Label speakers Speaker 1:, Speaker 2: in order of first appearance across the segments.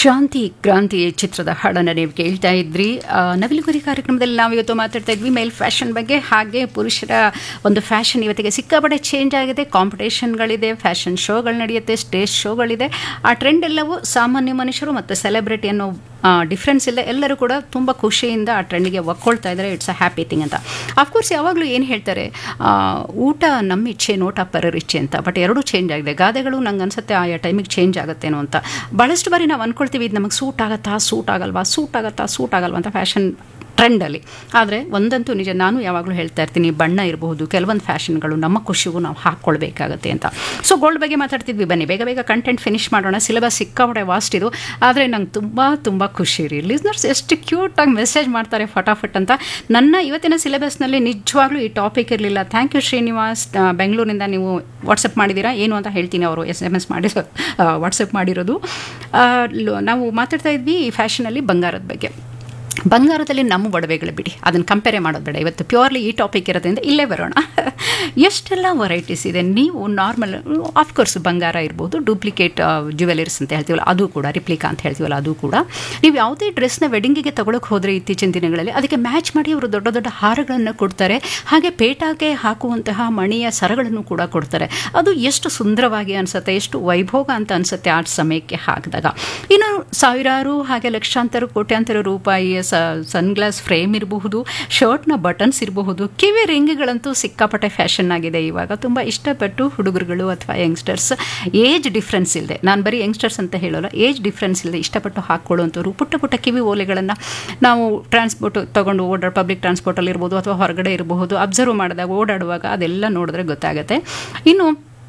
Speaker 1: ಶಾಂತಿ ಕ್ರಾಂತಿ ಚಿತ್ರದ ಹಾಡನ್ನು ನೀವು ಕೇಳ್ತಾ ಇದ್ರಿ ಆ, ನವಿಲುಗುರಿ ಕಾರ್ಯಕ್ರಮದಲ್ಲಿ ನಾವು ಇವತ್ತು ಮಾತಾಡ್ತಾ ಇದ್ವಿ ಮೇಲ್ ಫ್ಯಾಷನ್ ಬಗ್ಗೆ ಹಾಗೆ ಪುರುಷರ ಒಂದು ಫ್ಯಾಷನ್ ಇವತ್ತಿಗೆ ಸಿಕ್ಕಾಪಟ್ಟೆ ಚೇಂಜ್ ಆಗಿದೆ ಕಾಂಪಿಟೇಷನ್ಗಳಿದೆ ಫ್ಯಾಷನ್ ಶೋಗಳು ನಡೆಯುತ್ತೆ ಸ್ಟೇಜ್ ಶೋಗಳಿದೆ ಆ ಟ್ರೆಂಡ್ ಎಲ್ಲವೂ ಸಾಮಾನ್ಯ ಮನುಷ್ಯರು ಮತ್ತು ಸೆಲೆಬ್ರಿಟಿ ಅನ್ನೋ ಡಿಫ್ರೆನ್ಸ್ ಇಲ್ಲ ಎಲ್ಲರೂ ಕೂಡ ತುಂಬ ಖುಷಿಯಿಂದ ಆ ಟ್ರೆಂಡ್ಗೆ ಒಕ್ಕೊಳ್ತಾ ಇದ್ದಾರೆ ಇಟ್ಸ್ ಅ ಹ್ಯಾಪಿ ಥಿಂಗ್ ಅಂತ ಅಫ್ಕೋರ್ಸ್ ಯಾವಾಗಲೂ ಏನು ಹೇಳ್ತಾರೆ ಆ, ಊಟ ನಮ್ಮ ಇಚ್ಛೆ ನೋಟ ಪರರ ಇಚ್ಛೆ ಅಂತ ಬಟ್ ಎರಡೂ ಚೇಂಜ್ ಆಗಿದೆ ಗಾದೆಗಳು ನಂಗೆ ಅನ್ಸುತ್ತೆ ಆಯಾ ಟೈಮಿಗೆ ಚೇಂಜ್ ಆಗುತ್ತೇನೋ ಅಂತ ಭಾಳಷ್ಟು ಬಾರಿ ನಾವು ಅಂದ್ಕೊಳ್ತೀವಿ ಇದು ನಮಗೆ ಸೂಟ್ ಆಗತ್ತಾ ಸೂಟ್ ಆಗಲ್ವಾ ಸೂಟ್ ಆಗತ್ತಾ ಸೂಟ್ ಆಗಲ್ವಾ ಅಂತ ಫ್ಯಾಷನ್ ಟ್ರೆಂಡಲ್ಲಿ ಆದರೆ ಒಂದಂತೂ ನಿಜ ನಾನು ಯಾವಾಗಲೂ ಹೇಳ್ತಾ ಇರ್ತೀನಿ ಬಣ್ಣ ಇರಬಹುದು ಕೆಲವೊಂದು ಫ್ಯಾಷನ್ಗಳು ನಮ್ಮ ಖುಷಿಗೂ ನಾವು ಹಾಕ್ಕೊಳ್ಬೇಕಾಗತ್ತೆ ಅಂತ ಸೊ ಗೋಲ್ಡ್ ಬಗ್ಗೆ ಮಾತಾಡ್ತಿದ್ವಿ ಬನ್ನಿ ಬೇಗ ಬೇಗ ಕಂಟೆಂಟ್ ಫಿನಿಶ್ ಮಾಡೋಣ ಸಿಲೆಬಸ್ ಸಿಕ್ಕಾಪಟ್ಟೆ ವಾಸ್ಟ್ ಇದು ಆದರೆ ನಂಗೆ ತುಂಬ ತುಂಬ ಖುಷಿ ರೀ ಲಿಸ್ನರ್ಸ್ ಎಷ್ಟು ಕ್ಯೂಟಾಗಿ ಮೆಸೇಜ್ ಮಾಡ್ತಾರೆ ಫಟಾಫಟ್ ಅಂತ ನನ್ನ ಇವತ್ತಿನ ಸಿಲೆಬಸ್ನಲ್ಲಿ ನಿಜವಾಗ್ಲೂ ಈ ಟಾಪಿಕ್ ಇರಲಿಲ್ಲ ಥ್ಯಾಂಕ್ ಯು ಶ್ರೀನಿವಾಸ್ ಆ, ಬೆಂಗಳೂರಿನಿಂದ ನೀವು ವಾಟ್ಸಪ್ ಮಾಡಿದ್ದೀರಾ ಏನು ಅಂತ ಹೇಳ್ತೀನಿ ಅವರು ಎಸ್ ಎಮ್ ಎಸ್ ಮಾಡಿರೋ ವಾಟ್ಸಪ್ ಮಾಡಿರೋದು ಆ, ಲೋ- ನಾವು ಮಾತಾಡ್ತಾ ಇದ್ವಿ ಈ ಫ್ಯಾಷನಲ್ಲಿ ಬಂಗಾರದ ಬಗ್ಗೆ ಬಂಗಾರದಲ್ಲಿ ನಮ್ಮ ಒಡವೆಗಳು ಬಿಡಿ ಅದನ್ನು ಕಂಪೇರೆ ಮಾಡೋದು ಬೇಡ ಇವತ್ತು ಪ್ಯೂರ್ಲಿ ಈ ಟಾಪಿಕ್ ಇರೋದ್ರಿಂದ ಇಲ್ಲೇ ಬರೋಣ ಎಷ್ಟೆಲ್ಲ ವೆರೈಟೀಸ್ ಇದೆ ನೀವು ನಾರ್ಮಲ್ ಆಫ್ಕೋರ್ಸ್ ಬಂಗಾರ ಇರ್ಬೋದು ಡೂಪ್ಲಿಕೇಟ್ ಜ್ಯುವೆಲರೀಸ್ ಅಂತ ಹೇಳ್ತೀವಲ್ಲ ಅದು ಕೂಡ ರಿಪ್ಲಿಕಾ ಅಂತ ಹೇಳ್ತೀವಲ್ಲ ಅದು ಕೂಡ ನೀವು ಯಾವುದೇ ಡ್ರೆಸ್ನ ವೆಡ್ಡಿಂಗಿಗೆ ತಗೊಳಕ್ಕೆ ಹೋದರೆ ಇತ್ತೀಚಿನ ದಿನಗಳಲ್ಲಿ ಅದಕ್ಕೆ ಮ್ಯಾಚ್ ಮಾಡಿ ಅವರು ದೊಡ್ಡ ದೊಡ್ಡ ಹಾರಗಳನ್ನು ಕೊಡ್ತಾರೆ ಹಾಗೆ ಪೇಟಾಗೆ ಹಾಕುವಂತಹ ಮಣಿಯ ಸರಗಳನ್ನು ಕೂಡ ಕೊಡ್ತಾರೆ ಅದು ಎಷ್ಟು ಸುಂದರವಾಗಿ ಅನಿಸುತ್ತೆ ಎಷ್ಟು ವೈಭೋಗ ಅಂತ ಅನಿಸುತ್ತೆ ಆ ಸಮಯಕ್ಕೆ ಹಾಕಿದಾಗ ಇನ್ನು ಸಾವಿರಾರು ಹಾಗೆ ಲಕ್ಷಾಂತರ ಕೋಟ್ಯಾಂತರ ರೂಪಾಯಿಯ ಸ ಸನ್ಗ್ಲಾಸ್ ಫ್ರೇಮ್ ಇರಬಹುದು ಶರ್ಟ್ನ ಬಟನ್ಸ್ ಇರಬಹುದು ಕಿವಿ ರಿಂಗ್ಗಳಂತೂ ಸಿಕ್ಕಾಪಟ್ಟೆ ಫ್ಯಾಷನ್ ಆಗಿದೆ ಇವಾಗ ತುಂಬ ಇಷ್ಟಪಟ್ಟು ಹುಡುಗರುಗಳು ಅಥವಾ ಯಂಗ್ಸ್ಟರ್ಸ್ ಏಜ್ ಡಿಫ್ರೆನ್ಸ್ ಇಲ್ಲದೆ ನಾನು ಬರೀ ಯಂಗ್ಸ್ಟರ್ಸ್ ಅಂತ ಹೇಳೋಲ್ಲ ಏಜ್ ಡಿಫ್ರೆನ್ಸ್ ಇಲ್ಲದೆ ಇಷ್ಟಪಟ್ಟು ಹಾಕ್ಕೊಳ್ಳುವಂಥವ್ರು ಪುಟ್ಟ ಪುಟ್ಟ ಕಿವಿ ಓಲೆಗಳನ್ನು ನಾವು ಟ್ರಾನ್ಸ್ಪೋರ್ಟ್ ತಗೊಂಡು ಓಡಾಡ ಪಬ್ಲಿಕ್ ಟ್ರಾನ್ಸ್ಪೋರ್ಟಲ್ಲಿ ಇರ್ಬೋದು ಅಥವಾ ಹೊರಗಡೆ ಇರಬಹುದು ಅಬ್ಸರ್ವ್ ಮಾಡಿದಾಗ ಓಡಾಡುವಾಗ ಅದೆಲ್ಲ ನೋಡಿದ್ರೆ ಗೊತ್ತಾಗುತ್ತೆ ಇನ್ನು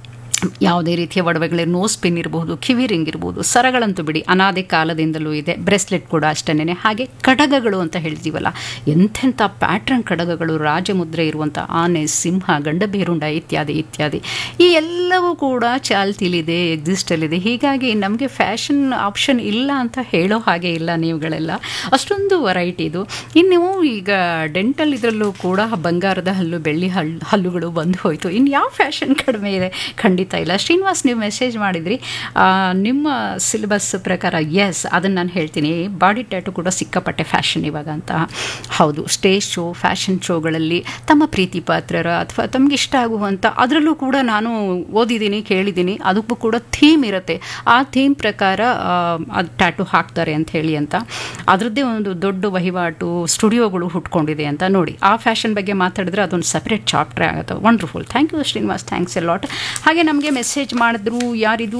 Speaker 1: ಯಾವುದೇ ರೀತಿಯ ಒಡವೆಗಳು ನೋಸ್ ಪಿನ್ ಇರಬಹುದು ಕಿವಿ ರಿಂಗ್ ಇರ್ಬೋದು ಸರಗಳಂತೂ ಬಿಡಿ ಅನಾದಿ ಕಾಲದಿಂದಲೂ ಇದೆ ಬ್ರೆಸ್ಲೆಟ್ ಕೂಡ ಅಷ್ಟೇನೆ ಹಾಗೆ ಕಡಗಗಳು ಅಂತ ಹೇಳ್ತೀವಲ್ಲ ಎಂಥೆಂಥ ಪ್ಯಾಟ್ರನ್ ಕಡಗಗಳು ರಾಜಮುದ್ರೆ ಇರುವಂಥ ಆನೆ ಸಿಂಹ ಗಂಡಬೇರುಂಡ ಇತ್ಯಾದಿ ಇತ್ಯಾದಿ ಈ ಎಲ್ಲವೂ ಕೂಡ ಚಾಲ್ತಿಲಿದೆ ಎಕ್ಸಿಸ್ಟಲ್ಲಿದೆ ಹೀಗಾಗಿ ನಮಗೆ ಫ್ಯಾಷನ್ ಆಪ್ಷನ್ ಇಲ್ಲ ಅಂತ ಹೇಳೋ ಹಾಗೆ ಇಲ್ಲ ನೀವುಗಳೆಲ್ಲ ಅಷ್ಟೊಂದು ವೆರೈಟಿ ಇದು ಇನ್ನು ಈಗ ಡೆಂಟಲ್ ಇದರಲ್ಲೂ ಕೂಡ ಬಂಗಾರದ ಹಲ್ಲು ಬೆಳ್ಳಿ ಹಲ್ಲು ಹಲ್ಲುಗಳು ಬಂದು ಹೋಯಿತು ಇನ್ನು ಯಾವ ಫ್ಯಾಷನ್ ಕಡಿಮೆ ಇದೆ ಖಂಡಿತ ಇಲ್ಲ ಶ್ರೀನಿವಾಸ್ ನೀವು ಮೆಸೇಜ್ ಮಾಡಿದ್ರಿ ಆ, ನಿಮ್ಮ ಸಿಲೆಬಸ್ ಪ್ರಕಾರ ಎಸ್ ಅದನ್ನು ನಾನು ಹೇಳ್ತೀನಿ ಬಾಡಿ ಟ್ಯಾಟು ಕೂಡ ಸಿಕ್ಕಾಪಟ್ಟೆ ಫ್ಯಾಷನ್ ಇವಾಗ ಅಂತ ಹೌದು ಸ್ಟೇಜ್ ಶೋ ಫ್ಯಾಷನ್ ಶೋಗಳಲ್ಲಿ ತಮ್ಮ ಪ್ರೀತಿ ಪಾತ್ರರ ಅಥವಾ ತಮಗೆ ಇಷ್ಟ ಆಗುವಂಥ ಅದರಲ್ಲೂ ಕೂಡ ನಾನು ಓದಿದ್ದೀನಿ ಕೇಳಿದ್ದೀನಿ ಅದಕ್ಕೂ ಕೂಡ ಥೀಮ್ ಇರುತ್ತೆ ಆ ಥೀಮ್ ಪ್ರಕಾರ ಆ, ಅದು ಟ್ಯಾಟು ಹಾಕ್ತಾರೆ ಅಂತ ಹೇಳಿ ಅಂತ ಅದರದ್ದೇ ಒಂದು ದೊಡ್ಡ ವಹಿವಾಟು ಸ್ಟುಡಿಯೋಗಳು ಹುಟ್ಕೊಂಡಿದೆ ಅಂತ ನೋಡಿ ಆ ಫ್ಯಾಷನ್ ಬಗ್ಗೆ ಮಾತಾಡಿದ್ರೆ ಅದೊಂದು ಸಪ್ರೇಟ್ ಚಾಪ್ಟರ್ ಆಗುತ್ತೆ wonderful thank you Srinivas thanks a lot ಹಾಗೆ ನಮಗೆ ಮೆಸೇಜ್ ಮಾಡಿದ್ರು ಯಾರಿದು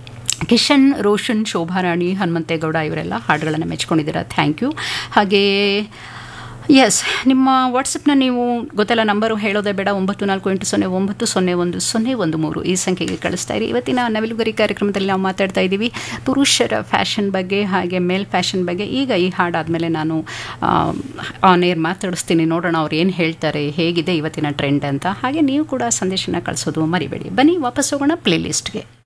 Speaker 1: ಕಿಶನ್ ರೋಷನ್ ಶೋಭಾರಾಣಿ ಹನುಮಂತೇಗೌಡ ಇವರೆಲ್ಲ ಹಾಡುಗಳನ್ನು ಮೆಚ್ಕೊಂಡಿದ್ದೀರಾ ಥ್ಯಾಂಕ್ ಯು ಹಾಗೆ ಎಸ್ ನಿಮ್ಮ ವಾಟ್ಸಪ್ನ ನೀವು ಗೊತ್ತಲ್ಲ ನಂಬರು ಹೇಳೋದೇ ಬೇಡ ಒಂಬತ್ತು ನಾಲ್ಕು ಎಂಟು ಸೊನ್ನೆ ಒಂಬತ್ತು ಸೊನ್ನೆ ಒಂದು ಸೊನ್ನೆ ಒಂದು ಮೂರು ಈ ಸಂಖ್ಯೆಗೆ ಕಳಿಸ್ತಾ ಇರಿ ಇವತ್ತಿನ ನವಿಲುಗರಿ ಕಾರ್ಯಕ್ರಮದಲ್ಲಿ ನಾವು ಮಾತಾಡ್ತಾ ಇದ್ದೀವಿ ಪುರುಷರ ಫ್ಯಾಷನ್ ಬಗ್ಗೆ ಹಾಗೆ ಮೇಲ್ ಫ್ಯಾಷನ್ ಬಗ್ಗೆ ಈಗ ಈ ಹಾಡಾದಮೇಲೆ ನಾನು ಆನ್ ಏರ್ ಮಾತಾಡಿಸ್ತೀನಿ ನೋಡೋಣ ಅವ್ರು ಏನು ಹೇಳ್ತಾರೆ ಹೇಗಿದೆ ಇವತ್ತಿನ ಟ್ರೆಂಡ್ ಅಂತ ಹಾಗೆ ನೀವು ಕೂಡ ಸಂದೇಶನ ಕಳಿಸೋದು ಮರಿಬೇಡಿ ಬನ್ನಿ ವಾಪಸ್ ಹೋಗೋಣ ಪ್ಲೇ ಲಿಸ್ಟ್ಗೆ